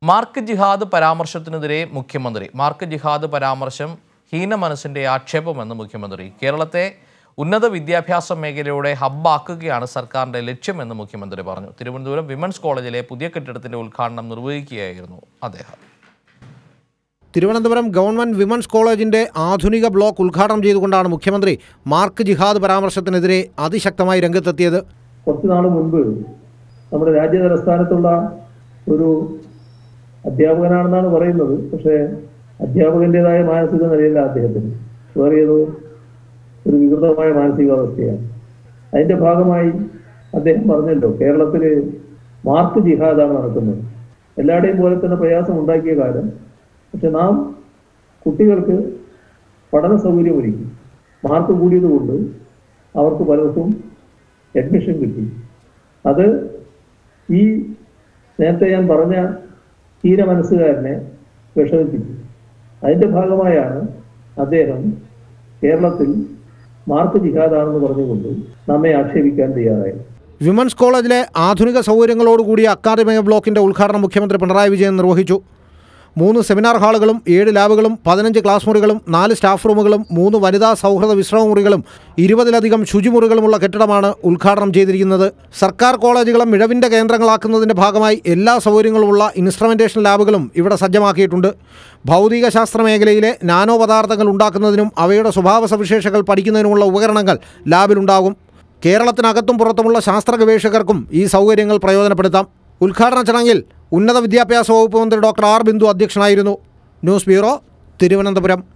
mark ജിഹാദ് പരാമർശത്തിനെതിരെ മുഖ്യമന്ത്രി mark ജിഹാദ് പരാമർശം ഹീനമനസ്സിന്റെ ആക്ഷേപമെന്ന് മുഖ്യമന്ത്രി കേരളത്തെ ഉന്നത വിദ്യാഭ്യാസ മേഖലയുടെ ഹബ്ബാക്കുകയാണ് സർക്കാരിന്റെ ലക്ഷ്യമെന്ന് മുഖ്യമന്ത്രി പറഞ്ഞു തിരുവനന്തപുരം വിമൻസ് കോളേജിലെ പുതിയ കെട്ടിടത്തിന്റെ ഉദ്ഘാടനം നിർവഹിക്കുകയായിരുന്നു അദ്ദേഹം തിരുവനന്തപുരം ഗവൺമെന്റ് വിമൻസ് കോളേജിന്റെ ആധുനിക ബ്ലോക്ക് ഉദ്ഘാടനം ചെയ്തുകൊണ്ടാണ് മുഖ്യമന്ത്രി മാർക്ക് ജിഹാദ് പരാമർശത്തിനെതിരെ അതിശക്തമായി രംഗത്തെത്തിയത് കുറച്ച് നാൾ മുൻപ് നമ്മുടെ രാജ്യ തലസ്ഥാനത്തുള്ള ഒരു അധ്യാപകനാണെന്നാണ് പറയുന്നത് പക്ഷേ അധ്യാപകൻ്റെതായ മാനസിക നിലയില്ല അദ്ദേഹത്തിന് വേറെ ഏതോ ഒരു വികൃതമായ മാനസികാവസ്ഥയാണ് അതിന്റെ ഭാഗമായി അദ്ദേഹം പറഞ്ഞല്ലോ കേരളത്തിൽ മാർക്ക് ജിഹാദാണ് നടക്കുന്നത് എല്ലാവരുടെയും പോലെ തന്നെ പ്രയാസം ഉണ്ടാക്കിയ കാലം പക്ഷെ നാം കുട്ടികൾക്ക് പഠന സൗകര്യം ഒരുക്കി മാർക്ക് കൂടിയത് കൊണ്ട് അവർക്ക് പലർക്കും അഡ്മിഷൻ കിട്ടി അത് ഈ നേരത്തെ ഞാൻ പറഞ്ഞ തീര മനസ്സുകാരനെ വിഷമിപ്പിച്ചു അതിന്റെ ഭാഗമായാണ് അദ്ദേഹം കേരളത്തിൽ മാർക്ക് ജിഹാദാണെന്ന് പറഞ്ഞുകൊണ്ട് നമ്മെ ആക്ഷേപിക്കാൻ തയ്യാറായത് വിമൻസ് കോളേജിലെ ആധുനിക സൗകര്യങ്ങളോടുകൂടിയ അക്കാദമിക ബ്ലോക്കിന്റെ ഉദ്ഘാടനം മുഖ്യമന്ത്രി പിണറായി വിജയൻ നിർവഹിച്ചു മൂന്ന് സെമിനാർ ഹാളുകളും ഏഴ് ലാബുകളും പതിനഞ്ച് ക്ലാസ് മുറികളും നാല് സ്റ്റാഫ് റൂമുകളും മൂന്ന് വനിതാ സൗഹൃദ വിശ്രമ മുറികളും ഇരുപതിലധികം ശുചിമുറികളുമുള്ള കെട്ടിടമാണ് ഉദ്ഘാടനം ചെയ്തിരിക്കുന്നത് സർക്കാർ കോളേജുകളും മിഴവിൻ്റെ കേന്ദ്രങ്ങളാക്കുന്നതിൻ്റെ ഭാഗമായി എല്ലാ സൗകര്യങ്ങളുമുള്ള ഇൻസ്ട്രുമെൻറ്റേഷൻ ലാബുകളും ഇവിടെ സജ്ജമാക്കിയിട്ടുണ്ട് ഭൗതിക ശാസ്ത്ര മേഖലയിലെ നാനോ പദാർത്ഥങ്ങൾ ഉണ്ടാക്കുന്നതിനും അവയുടെ സ്വഭാവ സവിശേഷതകൾ പഠിക്കുന്നതിനുമുള്ള ഉപകരണങ്ങൾ ലാബിലുണ്ടാകും കേരളത്തിനകത്തും പുറത്തുമുള്ള ശാസ്ത്ര ഗവേഷകർക്കും ഈ സൗകര്യങ്ങൾ പ്രയോജനപ്പെടുത്താം ഉദ്ഘാടന ചടങ്ങിൽ ഉന്നത വിദ്യാഭ്യാസ വകുപ്പ് മന്ത്രി ഡോക്ടർ ആർ ബിന്ദു അധ്യക്ഷനായിരുന്നു ന്യൂസ് ബ്യൂറോ തിരുവനന്തപുരം